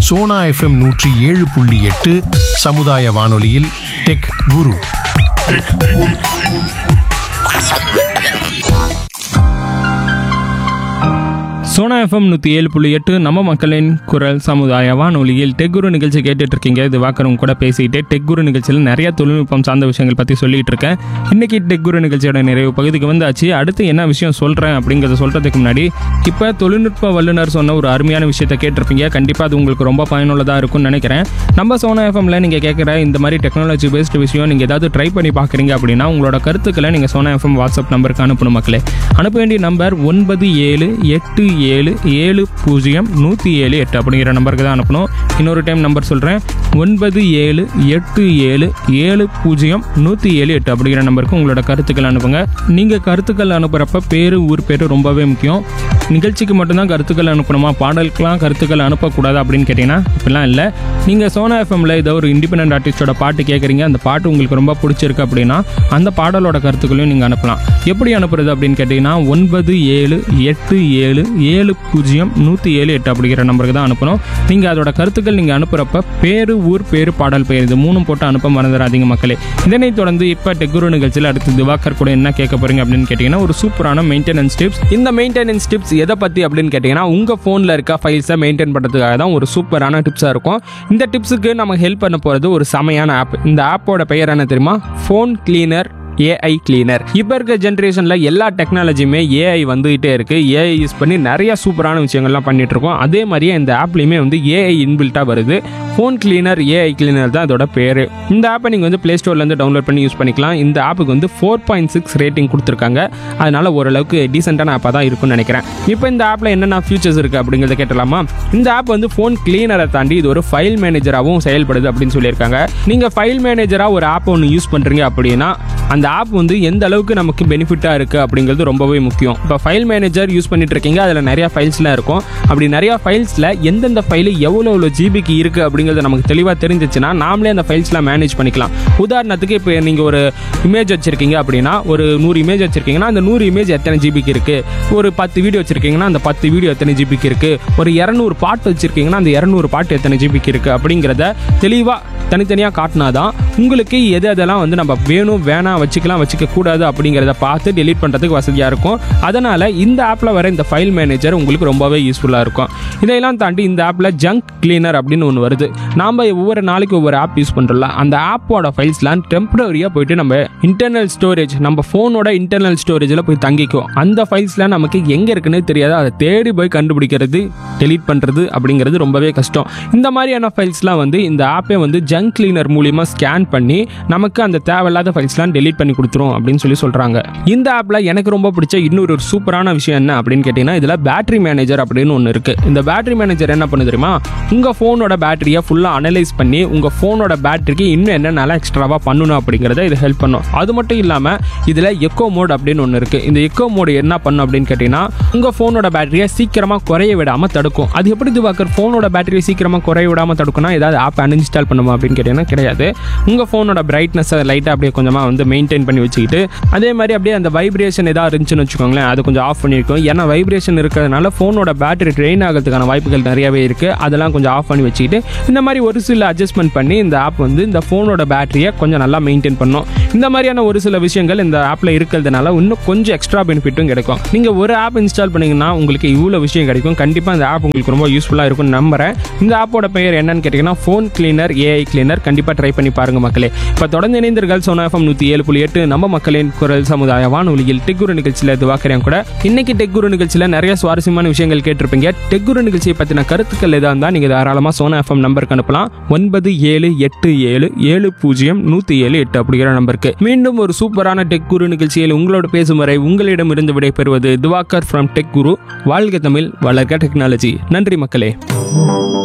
Sona FM நூற்றி ஏழு புள்ளி எட்டு சமுதாய வானொலியில் டெக் குரு சோனா எஃப்எம் நூற்றி ஏழு புள்ளி எட்டு நம்ம மக்களின் குரல் சமுதாய வானொலியில் டெக்குரு நிகழ்ச்சி கேட்டுட்டு இருக்கீங்க இது வாக்கரும் கூட பேசிக்கிட்டே டெக்குரு நிகழ்ச்சியில் நிறைய தொழில்நுட்பம் சார்ந்த விஷயங்கள் பற்றி சொல்லிட்டு இருக்கேன் இன்னைக்கு டெக்குரு நிகழ்ச்சியோட நிறைவு பகுதிக்கு வந்தாச்சு அடுத்து என்ன விஷயம் சொல்கிறேன் அப்படிங்கிறத சொல்கிறதுக்கு முன்னாடி இப்போ தொழில்நுட்ப வல்லுநர் சொன்ன ஒரு அருமையான விஷயத்தை கேட்டிருப்பீங்க கண்டிப்பாக அது உங்களுக்கு ரொம்ப பயனுள்ளதாக இருக்கும்னு நினைக்கிறேன் நம்ம சோனா எஃப்எம்ல நீங்கள் கேட்குற இந்த மாதிரி டெக்னாலஜி பேஸ்டு விஷயம் நீங்கள் ஏதாவது ட்ரை பண்ணி பார்க்குறீங்க அப்படின்னா உங்களோட கருத்துக்களை நீங்கள் சோனா எஃப்எம் வாட்ஸ்அப் நம்பருக்கு அனுப்பணும் மக்களே அனுப்ப வேண்டிய நம்பர் ஒன்பது ஏழு எட்டு ஏழு ஏழு பூஜ்ஜியம் நூற்றி ஏழு எட்டு அப்படிங்கிற நம்பருக்கு தான் அனுப்பணும் இன்னொரு டைம் நம்பர் சொல்கிறேன் ஒன்பது ஏழு எட்டு ஏழு ஏழு பூஜ்ஜியம் நூற்றி ஏழு எட்டு அப்படிங்கிற நம்பருக்கு உங்களோட கருத்துக்கள் அனுப்புங்க நீங்கள் கருத்துக்கள் அனுப்புகிறப்ப பேர் ஊர் பேர் ரொம்பவே முக்கியம் நிகழ்ச்சிக்கு மட்டும்தான் கருத்துக்கள் அனுப்பணுமா பாடலுக்கெல்லாம் கருத்துக்கள் அனுப்பக்கூடாது அப்படின்னு கேட்டிங்கன்னா இப்படிலாம் இல்லை நீங்கள் சோனா எஃப்எம்ல ஏதோ ஒரு இண்டிபெண்டன்ட் ஆர்டிஸ்டோட பாட்டு கேட்குறீங்க அந்த பாட்டு உங்களுக்கு ரொம்ப பிடிச்சிருக்கு அப்படின்னா அந்த பாடலோட கருத்துக்களையும் நீங்கள் அனுப்பலாம் எப்படி அனுப்புறது அப்படின்னு கேட்டிங்கன்னா ஒன்பது ஏழு எட்டு ஏழு ஏழு பூஜ்ஜியம் நூற்றி ஏழு எட்டு அப்படிங்கிற நம்பருக்கு தான் அனுப்பணும் நீங்கள் அதோட கருத்துக்கள் நீங்கள் அனுப்புகிறப்ப பேரு ஊர் பேரு பாடல் பெயர் இது மூணும் போட்டு அனுப்ப மறந்துடாதீங்க மக்களே இதனைத் தொடர்ந்து இப்போ டெக்குரு நிகழ்ச்சியில் அடுத்து திவாகர் கூட என்ன கேட்க போறீங்க அப்படின்னு கேட்டிங்கன்னா ஒரு சூப்பரான மெயின்டெனன்ஸ் டிப்ஸ் இந்த மெயின்டெனன்ஸ் டிப்ஸ் எதை பற்றி அப்படின்னு கேட்டிங்கன்னா உங்கள் ஃபோனில் இருக்க ஃபைல்ஸை மெயின்டைன் பண்ணுறதுக்காக தான் ஒரு சூப்பரான டிப்ஸாக இருக்கும் இந்த டிப்ஸுக்கு நம்ம ஹெல்ப் பண்ண போகிறது ஒரு செமையான ஆப் இந்த ஆப்போட பெயர் என்ன தெரியுமா ஃபோன் கிளீனர் ஏஐ கிளீனர் இப்போ இருக்க ஜென்ரேஷனில் எல்லா டெக்னாலஜியுமே ஏஐ வந்துகிட்டே இருக்குது ஏஐ யூஸ் பண்ணி நிறைய சூப்பரான விஷயங்கள்லாம் பண்ணிட்டு இருக்கோம் அதே மாதிரியே இந்த ஆப்லேயுமே வந்து ஏஐ இன்பில்ட்டாக வருது ஃபோன் கிளீனர் ஏஐ கிளீனர் தான் அதோட பேர் இந்த ஆப்பை நீங்கள் வந்து ப்ளே ஸ்டோர்லேருந்து டவுன்லோட் பண்ணி யூஸ் பண்ணிக்கலாம் இந்த ஆப்புக்கு வந்து ஃபோர் பாயிண்ட் சிக்ஸ் ரேட்டிங் கொடுத்துருக்காங்க அதனால ஓரளவுக்கு டீசெண்டான ஆப்பாக தான் இருக்கும்னு நினைக்கிறேன் இப்போ இந்த ஆப்பில் என்னென்ன ஃபியூச்சர்ஸ் இருக்குது அப்படிங்கிறத கேட்டலாமா இந்த ஆப் வந்து ஃபோன் கிளீனரை தாண்டி இது ஒரு ஃபைல் மேனேஜராகவும் செயல்படுது அப்படின்னு சொல்லியிருக்காங்க நீங்கள் ஃபைல் மேனேஜராக ஒரு ஆப் ஒன்று யூஸ் பண்ணுறீங்க அப்படின்னா அந்த ஆப் வந்து எந்த அளவுக்கு நமக்கு பெனிஃபிட்டாக இருக்குது அப்படிங்கிறது ரொம்பவே முக்கியம் இப்போ ஃபைல் மேனேஜர் யூஸ் பண்ணிட்டு இருக்கீங்க அதில் நிறைய ஃபைல்ஸ்லாம் இருக்கும் அப்படி நிறைய ஃபைல்ஸில் எந்தெந்த ஃபைலு எவ்வளோ எவ்வளோ ஜிபிக்கு இருக்குது அப்படிங்கிறது நமக்கு தெளிவாக தெரிஞ்சிச்சுன்னா நாமளே அந்த ஃபைல்ஸ்லாம் மேனேஜ் பண்ணிக்கலாம் உதாரணத்துக்கு இப்போ நீங்கள் ஒரு இமேஜ் வச்சுருக்கீங்க அப்படின்னா ஒரு நூறு இமேஜ் வச்சுருக்கீங்கன்னா அந்த நூறு இமேஜ் எத்தனை ஜிபிக்கு இருக்குது ஒரு பத்து வீடியோ வச்சுருக்கீங்கன்னா அந்த பத்து வீடியோ எத்தனை ஜிபிக்கு இருக்குது ஒரு இரநூறு பாட்டு வச்சுருக்கீங்கன்னா அந்த இரநூறு பாட்டு எத்தனை ஜிபிக்கு இருக்குது அப்படிங்கிறத தெளிவாக தனித்தனியாக காட்டினா தான் உங்களுக்கு எது எதெல்லாம் வந்து நம்ம வேணும் வேணாம் வச்சுக்கலாம் வச்சுக்க கூடாது அப்படிங்கிறத பார்த்து டெலீட் பண்ணுறதுக்கு வசதியாக இருக்கும் அதனால் இந்த ஆப்பில் வர இந்த ஃபைல் மேனேஜர் உங்களுக்கு ரொம்பவே யூஸ்ஃபுல்லாக இருக்கும் இதையெல்லாம் தாண்டி இந்த ஆப்பில் ஜங்க் கிளீனர் அப்படின்னு ஒன்று வருது நாம் ஒவ்வொரு நாளைக்கு ஒவ்வொரு ஆப் யூஸ் பண்ணுறோம்ல அந்த ஆப்போட ஃபைல்ஸ்லாம் டெம்பரரியாக போயிட்டு நம்ம இன்டர்னல் ஸ்டோரேஜ் நம்ம ஃபோனோட இன்டர்னல் ஸ்டோரேஜில் போய் தங்கிக்கும் அந்த ஃபைல்ஸ்லாம் நமக்கு எங்கே இருக்குன்னு தெரியாது அதை தேடி போய் கண்டுபிடிக்கிறது டெலீட் பண்ணுறது அப்படிங்கிறது ரொம்பவே கஷ்டம் இந்த மாதிரியான ஃபைல்ஸ்லாம் வந்து இந்த ஆப்பே வந்து ஜங்க் கிளீனர் மூலியமா ஸ்கேன் பண்ணி நமக்கு அந்த தேவையில்லாத ஃபைல்ஸ்லாம் டெலீட் பண்ணி கொடுத்துரும் அப்படின்னு சொல்லி சொல்கிறாங்க இந்த ஆப்பில் எனக்கு ரொம்ப பிடிச்ச இன்னொரு ஒரு சூப்பரான விஷயம் என்ன அப்படின்னு கேட்டிங்கன்னா இதில் பேட்டரி மேனேஜர் அப்படின்னு ஒன்று இருக்குது இந்த பேட்டரி மேனேஜர் என்ன பண்ணு தெரியுமா உங்கள் ஃபோனோட பேட்டரியை ஃபுல்லாக அனலைஸ் பண்ணி உங்கள் ஃபோனோட பேட்டரிக்கு இன்னும் என்னென்னலாம் எக்ஸ்ட்ராவாக பண்ணணும் அப்படிங்கிறத இது ஹெல்ப் பண்ணும் அது மட்டும் இல்லாமல் இதில் எக்கோ மோட் அப்படின்னு ஒன்று இருக்குது இந்த எக்கோ மோடு என்ன பண்ணும் அப்படின்னு கேட்டிங்கன்னா உங்கள் ஃபோனோட பேட்டரியை சீக்கிரமாக குறைய விடாமல் தடுக்கும் அது எப்படி இதுவாக்கர் ஃபோனோட பேட்டரியை சீக்கிரமாக குறைய விடாமல் தடுக்கும்னா ஏதாவது ஆப் அன்இன்ஸ்டால் பண்ணுமா அப்படின்னு கேட்டிங்கன்னா கிடையாது உங்கள் ஃபோனோட பிரைட்னஸை லைட்டாக அப்படியே கொஞ்சமாக வந்து மெயின்டைன் பண்ணி வச்சுக்கிட்டு அதே மாதிரி அப்படியே அந்த வைப்ரேஷன் ஏதாவது இருந்துச்சுன்னு வச்சுக்கோங்களேன் அது கொஞ்சம் ஆஃப் பண்ணியிருக்கும் ஏன்னா வைப்ரேஷன் இருக்கிறதுனால ஃபோனோட பேட்டரி ட்ரெயின் ஆகிறதுக்கான வாய்ப்புகள் நிறையவே இருக்குது அதெல்லாம் கொஞ்சம் ஆஃப் பண்ணி வச்சுக்கிட்டு இந்த மாதிரி ஒரு சில அட்ஜஸ்ட்மெண்ட் பண்ணி இந்த ஆப் வந்து இந்த ஃபோனோட பேட்டரியை கொஞ்சம் நல்லா மெயின்டைன் பண்ணும் இந்த மாதிரியான ஒரு சில விஷயங்கள் இந்த ஆப்பில் இருக்கிறதுனால இன்னும் கொஞ்சம் எக்ஸ்ட்ரா பெனிஃபிட்டும் கிடைக்கும் நீங்கள் ஒரு ஆப் இன்ஸ்டால் பண்ணீங்கன்னா உங்களுக்கு இவ்வளோ விஷயம் கிடைக்கும் கண்டிப்பாக இந்த ஆப் உங்களுக்கு ரொம்ப யூஸ்ஃபுல்லாக இருக்கும்னு நம்புறேன் இந்த ஆப்போட பெயர் என்னன்னு கேட்டிங்கன்னா ஃபோன் கிளீனர் ஏஐ கிளீனர் கண்டிப்பாக ட்ரை பண்ணி பாருங்க மக்களே இப்போ தொடர்ந்து இணைந்தீர்கள் சோனா எஃப்எம் நூற்றி ஏழு புள்ளி எட்டு நம்ம மக்களின் குரல் சமுதாய வானொலியில் டெக்குரு நிகழ்ச்சியில் இதுவாக்குறேன் கூட இன்னைக்கு டெக்குரு நிகழ்ச்சியில் நிறைய சுவாரஸ்யமான விஷயங்கள் கேட்டிருப்பீங்க டெக்குரு நிகழ்ச்சியை பற்றின கருத்துக்கள் எதாக இருந்தால் நீங்கள் தாராளமாக சோனா எஃப்எம் நம்பருக்கு அனுப்பலாம் ஒன்பது ஏழு எட்டு ஏழு ஏழு பூஜ்ஜியம் நூற்றி ஏழு எட்டு அப்படிங்கிற நம்பருக்கு மீண்டும் ஒரு சூப்பரான டெக் குரு நிகழ்ச்சியில் உங்களோட பேசும் வரை உங்களிடமிருந்து விடைபெறுவது திவாகர் ஃப்ரம் டெக் குரு வாழ்க தமிழ் வளர்க டெக்னாலஜி நன்றி மக்களே